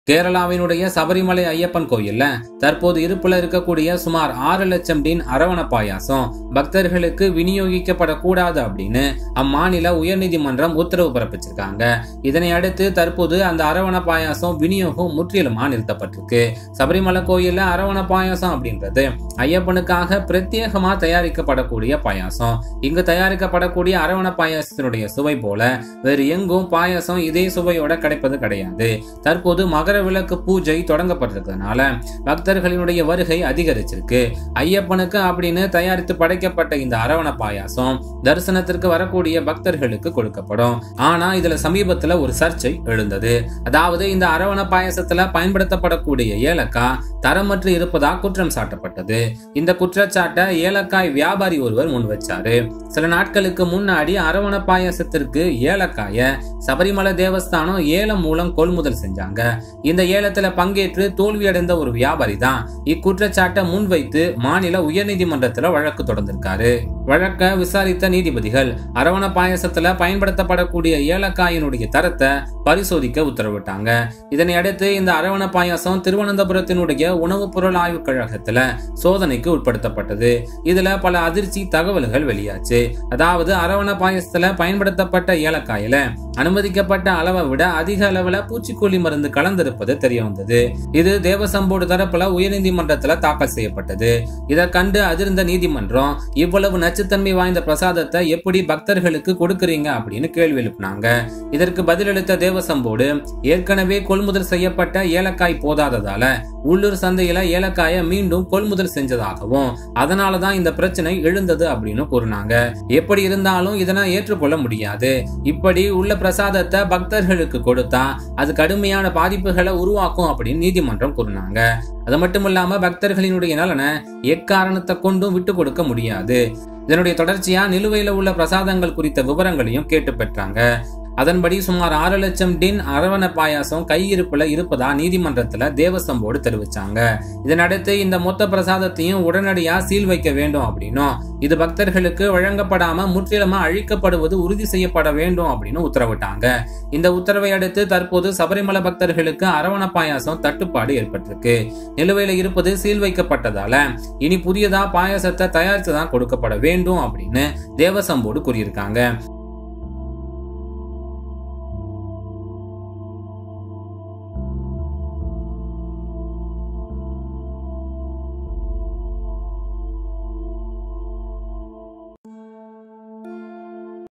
கேரளாவினுடைய சபரிமலை ஐயப்பன் கோயில்ல தற்போது இருப்புல இருக்கக்கூடிய சுமார் ஆறு லட்சம் டின் அரவண பாயாசம் பக்தர்களுக்கு விநியோகிக்கப்படக்கூடாது அப்படின்னு அம்மாநில உயர்நீதிமன்றம் உத்தரவு பிறப்பிச்சிருக்காங்க இதனை அடுத்து தற்போது அந்த அரவண பாயாசம் விநியோகம் முற்றிலுமா நிறுத்தப்பட்டிருக்கு சபரிமலை கோயில்ல அரவண பாயாசம் அப்படின்றது ஐயப்பனுக்காக பிரத்யேகமா தயாரிக்கப்படக்கூடிய பாயாசம் இங்கு தயாரிக்கப்படக்கூடிய அரவண பாயாசத்தினுடைய சுவை போல வேறு எங்கும் பாயாசம் இதே சுவையோட கிடைப்பது கிடையாது தற்போது மகர விளக்கு பூஜை தொடங்கப்பட்டிருக்கிறதுனால பக்தர்களினுடைய வருகை அதிகரிச்சிருக்கு ஐயப்பனுக்கு அப்படின்னு தயாரித்து படைக்கப்பட்ட இந்த அரவண பாயாசம் தரிசனத்திற்கு வரக்கூடிய பக்தர்களுக்கு கொடுக்கப்படும் ஆனா இதுல சமீபத்துல ஒரு சர்ச்சை எழுந்தது அதாவது இந்த அரவண பாயாசத்துல பயன்படுத்தப்படக்கூடிய ஏலக்காய் தரமற்று இருப்பதா குற்றம் சாட்டப்பட்டது இந்த குற்றச்சாட்டை ஏலக்காய் வியாபாரி ஒருவர் முன் வச்சாரு சில நாட்களுக்கு முன்னாடி அரவண பாயாசத்திற்கு ஏலக்காய சபரிமலை தேவஸ்தானம் ஏலம் மூலம் கொள்முதல் செஞ்சாங்க இந்த ஏலத்துல பங்கேற்று தோல்வியடைந்த ஒரு வியாபாரி தான் இக்குற்றச்சாட்டை முன்வைத்து மாநில உயர்நீதிமன்றத்துல வழக்கு தொடர்ந்திருக்காரு வழக்க விசாரித்த நீதிபதிகள் அரவண பாயசத்துல பயன்படுத்தப்படக்கூடிய ஏலக்காயினுடைய தரத்தை பரிசோதிக்க உத்தரவிட்டாங்க இதனை அடுத்து இந்த அரவண பாயாசம் திருவனந்தபுரத்தினுடைய உணவுப் பொருள் ஆய்வுக் கழகத்துல சோதனைக்கு உட்படுத்தப்பட்டது இதுல பல அதிர்ச்சி தகவல்கள் வெளியாச்சு அதாவது அரவண பாயசத்துல பயன்படுத்தப்பட்ட ஏலக்காயில அனுமதிக்கப்பட்ட அளவை விட அதிக அளவுல பூச்சிக்கொல்லி மருந்து கலந்திருப்பது தெரிய வந்தது இது தேவசம்போடு தரப்புல உயர்நீதிமன்றத்துல தாக்கல் செய்யப்பட்டது இதை கண்டு அதிர்ந்த நீதிமன்றம் இவ்வளவு நச்சுத்தன்மை வாய்ந்த பிரசாதத்தை எப்படி பக்தர்களுக்கு கொடுக்கறீங்க அப்படின்னு கேள்வி எழுப்பினாங்க இதற்கு பதிலளித்த தேவசம்போடு ஏற்கனவே கொள்முதல் செய்யப்பட்ட ஏலக்காய் போதாததால உள்ளூர் சந்தையில ஏலக்காய மீண்டும் கொள்முதல் செஞ்சதாகவும் அதனாலதான் இந்த பிரச்சனை எழுந்தது அப்படின்னு கூறினாங்க எப்படி இருந்தாலும் இதனை ஏற்றுக்கொள்ள முடியாது இப்படி உள்ள பிரசாதத்தை பக்தர்களுக்கு கொடுத்தா அது கடுமையான பாதிப்புகளை உருவாக்கும் அப்படின்னு நீதிமன்றம் கூறினாங்க அது மட்டும் இல்லாம பக்தர்களினுடைய நலனை எக்காரணத்தை கொண்டும் விட்டு கொடுக்க முடியாது இதனுடைய தொடர்ச்சியா நிலுவையில உள்ள பிரசாதங்கள் குறித்த விவரங்களையும் கேட்டு பெற்றாங்க அதன்படி சுமார் ஆறு லட்சம் டின் அரவண பாயாசம் கையிருப்புல இருப்பதா நீதிமன்றத்துல தேவசம்போடு தெரிவிச்சாங்க இதனடுத்து இந்த மொத்த பிரசாதத்தையும் உடனடியா சீல் வைக்க வேண்டும் அப்படின்னும் இது பக்தர்களுக்கு வழங்கப்படாம முற்றிலுமா அழிக்கப்படுவது உறுதி செய்யப்பட வேண்டும் அப்படின்னு உத்தரவிட்டாங்க இந்த உத்தரவை அடுத்து தற்போது சபரிமலை பக்தர்களுக்கு அரவண பாயாசம் தட்டுப்பாடு ஏற்பட்டிருக்கு நிலுவையில இருப்பது சீல் வைக்கப்பட்டதால இனி புதியதா பாயாசத்தை தயாரித்து தான் கொடுக்கப்பட வேண்டும் அப்படின்னு தேவசம்போடு கூறியிருக்காங்க